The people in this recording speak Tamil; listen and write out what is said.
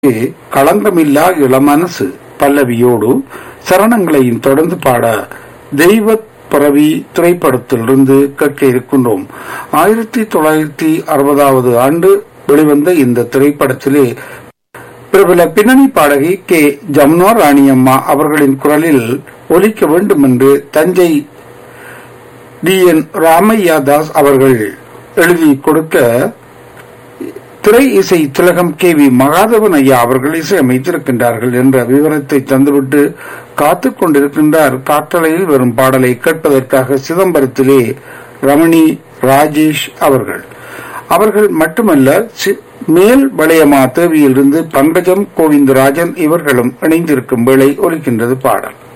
களங்கமில்லா இளமனசு பல்லவியோடு சரணங்களையும் தொடர்ந்து பாட தெய்வ பரவி திரைப்படத்திலிருந்து கேட்க இருக்கின்றோம் ஆயிரத்தி தொள்ளாயிரத்தி அறுபதாவது ஆண்டு வெளிவந்த இந்த திரைப்படத்திலே பிரபல பின்னணி பாடகி கே ஜமுனா ராணியம்மா அவர்களின் குரலில் ஒலிக்க வேண்டும் என்று தஞ்சை டி என் ராமையா தாஸ் அவர்கள் எழுதி கொடுக்க திரை இசை திலகம் கே வி மகாதவன் ஐயா அவர்கள் இசையமைத்திருக்கின்றார்கள் என்ற விவரத்தை தந்துவிட்டு காத்துக் கொண்டிருக்கின்றார் காற்றலையில் வரும் பாடலை கேட்பதற்காக சிதம்பரத்திலே ரமணி ராஜேஷ் அவர்கள் அவர்கள் மட்டுமல்ல சி- மேல் வளையமா தேவியிலிருந்து பங்கஜம் கோவிந்தராஜன் இவர்களும் இணைந்திருக்கும் வேளை ஒலிக்கின்றது பாடல்